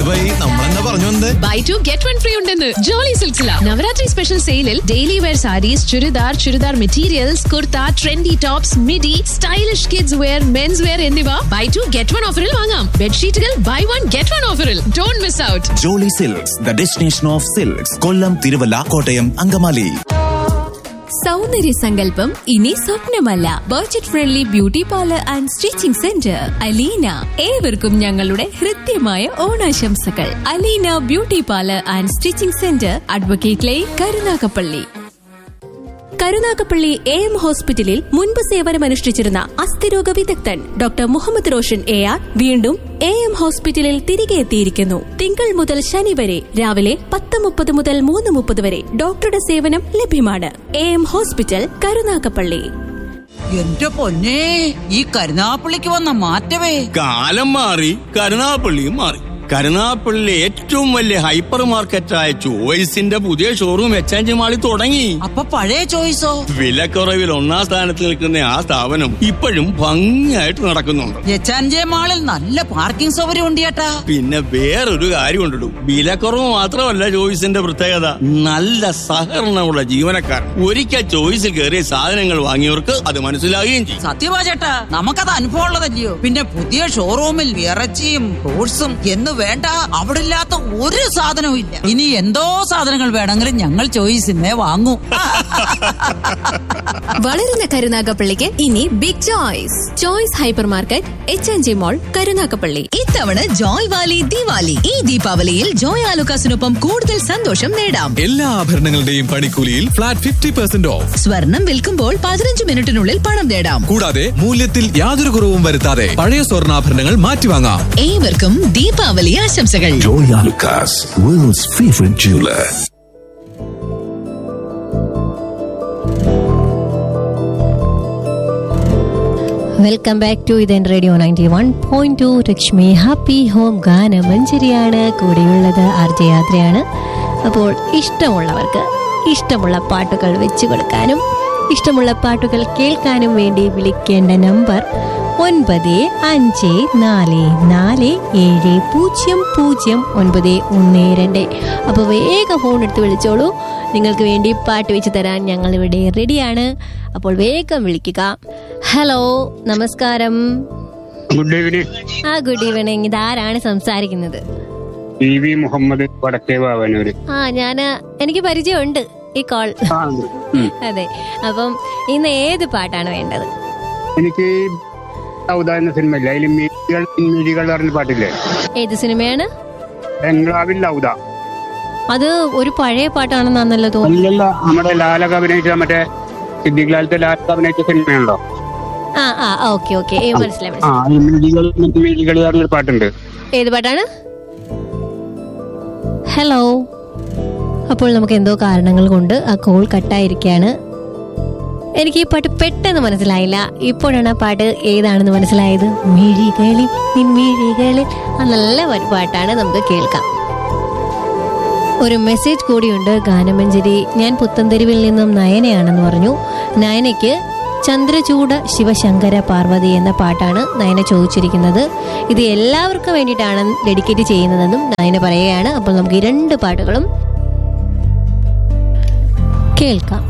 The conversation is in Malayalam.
ബൈ നമ്മളെന്താ പറഞ്ഞു വന്നത് buy two get one free ഉണ്ടെന്ന് ജോളി സിൽസില നവരാത്രി സ്പെഷ്യൽ സെയിലിൽ daily wear saris churidar churidar materials kurta trendy tops midi stylish kids wear men's wear എന്നിവ ബൈ ടു ഗെറ്റ് വൺ ഓഫറിൽ വാങ്ങാം ബെഡ്ഷീറ്റുകൾ ബൈ വൺ ഗെറ്റ് വൺ ഓഫറിൽ don't miss out Jolly silks the destination of silks Kollam Thiruvalla Kottayam Angamaly സൗന്ദര്യ സങ്കല്പം ഇനി സ്വപ്നമല്ല budget friendly beauty parlour and stitching centre Aleena ഏവർക്കും ഞങ്ങളുടെ ഹൃദ്യമായ ഓണാശംസകൾ Aleena beauty parlour and stitching centre advocate line Karunagappally Karunagappally A M ഹോസ്പിറ്റലിൽ മുൻപ് സേവനമനുഷ്ഠിച്ചിരുന്ന അസ്ഥിരോഗ വിദഗ്ധൻ doctor Muhammad Roshan A R വീണ്ടും എ എം ഹോസ്പിറ്റലിൽ തിരികെ എത്തിയിരിക്കുന്നു തിങ്കൾ മുതൽ ശനി വരെ രാവിലെ പത്ത് മുപ്പത് മുതൽ മൂന്ന് മുപ്പത് വരെ ഡോക്ടറുടെ സേവനം ലഭ്യമാണ് എ എം ഹോസ്പിറ്റൽ കരുനാഗപ്പള്ളി എന്റെ പൊന്നെ ഈ കരുനാപ്പള്ളിക്ക് വന്ന മാറ്റമേ കാലം മാറി കരുനാപ്പള്ളിയും മാറി കരുനാപ്പള്ളിയിലെ ഏറ്റവും വലിയ ഹൈപ്പർ മാർക്കറ്റായ ചോയ്സിന്റെ പുതിയ ഷോറൂം എച്ച് മാളിൽ തുടങ്ങി അപ്പൊ പഴയ ചോയ്സോ വിലക്കുറവിൽ ഒന്നാം സ്ഥാനത്ത് നിൽക്കുന്ന ആ സ്ഥാപനം ഇപ്പോഴും ഭംഗിയായിട്ട് നടക്കുന്നുണ്ട് എച്ചാൻജെ മാളിൽ നല്ല പാർക്കിംഗ് സൗകര്യം ഉണ്ട് ചേട്ടാ പിന്നെ വേറൊരു കാര്യം ഉണ്ടിടും വിലക്കുറവ് മാത്രമല്ല ചോയ്സിന്റെ പ്രത്യേകത നല്ല സഹകരണമുള്ള ജീവനക്കാർ ഒരിക്കൽ ചോയ്സിൽ കയറിയ സാധനങ്ങൾ വാങ്ങിയവർക്ക് അത് മനസ്സിലാകുകയും ചെയ്യും സത്യവാ ചേട്ടാ നമുക്കത് അനുഭവം ഉള്ളതല്ലയോ പിന്നെ പുതിയ ഷോറൂമിൽ ഇറച്ചിയും ഫ്രൂട്ട്സും എന്ന് വേണ്ട അവിടെ ഇല്ലാത്ത ഒരു സാധനവും ഇല്ല ഇനി എന്തോ സാധനങ്ങൾ വേണമെങ്കിലും ഞങ്ങൾ ചോയ്സിന്നേ വാങ്ങൂ വളരുന്ന കരുനാഗപ്പള്ളിക്ക് ഇനി big choice choice hyper market H N G mall Karunagappally ഇത്തവണ ജോയ് വാലി ദിവാലി ഈ ദീപാവലിയിൽ ജോയ് ആലുക്കാസിനൊപ്പം കൂടുതൽ സന്തോഷം നേടാം എല്ലാ ആഭരണങ്ങളുടെയും പണിക്കൂലിയിൽ ഫ്ലാറ്റ് ഫിഫ്റ്റി പെർസെന്റ് ഓഫ് സ്വർണം വിൽക്കുമ്പോൾ പതിനഞ്ച് മിനിറ്റിനുള്ളിൽ പണം നേടാം കൂടാതെ മൂല്യത്തിൽ യാതൊരു കുറവും വരുത്താതെ പഴയ സ്വർണ്ണാഭരണങ്ങൾ മാറ്റിവാങ്ങാം ഏവർക്കും ദീപാവലി ആശംസകൾ Joy Alucas, world's favorite jeweler. Welcome back to ഇതൻ radio ninety one point two Lakshmi happy home ഗാന മഞ്ചരിയാണ് കൂടെയുള്ളത് ആർ ജെ യാത്രയാണ് അപ്പോൾ ഇഷ്ടമുള്ളവർക്ക് ഇഷ്ടമുള്ള പാട്ടുകൾ വെച്ചു കൊടുക്കാനും ഇഷ്ടമുള്ള പാട്ടുകൾ കേൾക്കാനും വേണ്ടി വിളിക്കേണ്ട നമ്പർ ഒൻപത് അഞ്ച് നാല് നാല് ഏഴ് പൂജ്യം പൂജ്യം ഒൻപത് ഒന്ന് രണ്ട് അപ്പോൾ വേഗം ഫോൺ എടുത്ത് വിളിച്ചോളൂ നിങ്ങൾക്ക് വേണ്ടി പാട്ട് വെച്ച് തരാൻ ഞങ്ങൾ ഇവിടെ റെഡിയാണ് അപ്പോൾ വേഗം വിളിക്കുക ഹലോ നമസ്കാരം ഗുഡ് ഈവനിങ് ആ ഗുഡ് ഈവനിങ് ഇതാരാണ് സംസാരിക്കുന്നത് ടി വി മുഹമ്മദ് വടക്കേ വാവനൂര് ആ ഞാൻ എനിക്ക് പരിചയമുണ്ട് ഈ കോൾ ആ, ഉം. അതെ അപ്പം ഇന്ന് ഏത് പാട്ടാണ് വേണ്ടത് എനിക്ക് സൗദ എന്ന സിനിമയില്ല അതിൽ മിഴികൾ മിഴികൾ പറഞ്ഞ പാട്ടില്ലേ ഏത് സിനിമയാണ് ബംഗ്ലാവിൽ ലൗദ അത് ഒരു പഴയ പാട്ടാണെന്നാണല്ലോ തോന്നുന്നു അല്ലല്ല നമ്മുടെ ലാലക അഭിനയിച്ച മറ്റേ സിദ്ദിഖ് ലാലത്തെ ലാലക അഭിനയിച്ച സിനിമയാണല്ലോ ആ ആ ഓക്കെ ഓക്കെ മനസ്സിലായി ആ മനസ്സിലായി ഈ മിഴികൾ മിഴികൾ പറഞ്ഞൊരു പാട്ടുണ്ട് ഏത് പാട്ടാണ് ഹലോ അപ്പോൾ നമുക്ക് എന്തോ കാരണങ്ങൾ കൊണ്ട് ആ കോൾ കട്ടായിരിക്കുകയാണ് എനിക്ക് ഈ പാട്ട് പെട്ടെന്ന് മനസ്സിലായില്ല ഇപ്പോഴാണ് ആ പാട്ട് ഏതാണെന്ന് മനസ്സിലായത് മിഴികളിൽ നിൻ മിഴികളിൽ ആ നല്ല ഒരു പാട്ടാണ് നമുക്ക് കേൾക്കാം ഒരു മെസ്സേജ് കൂടിയുണ്ട് ഗാനമഞ്ജരി ഞാൻ പുത്തൻതെരുവിൽ നിന്നും നയനയാണെന്ന് പറഞ്ഞു നയനയ്ക്ക് ചന്ദ്രചൂഡ ശിവശങ്കര പാർവതി എന്ന പാട്ടാണ് നയന ചോദിച്ചിരിക്കുന്നത് ഇത് എല്ലാവർക്കും വേണ്ടിയിട്ടാണ് ഡെഡിക്കേറ്റ് ചെയ്യുന്നതെന്നും നയന പറയുകയാണ് അപ്പോൾ നമുക്ക് ഈ രണ്ട് പാട്ടുകളും കേൾക്കാം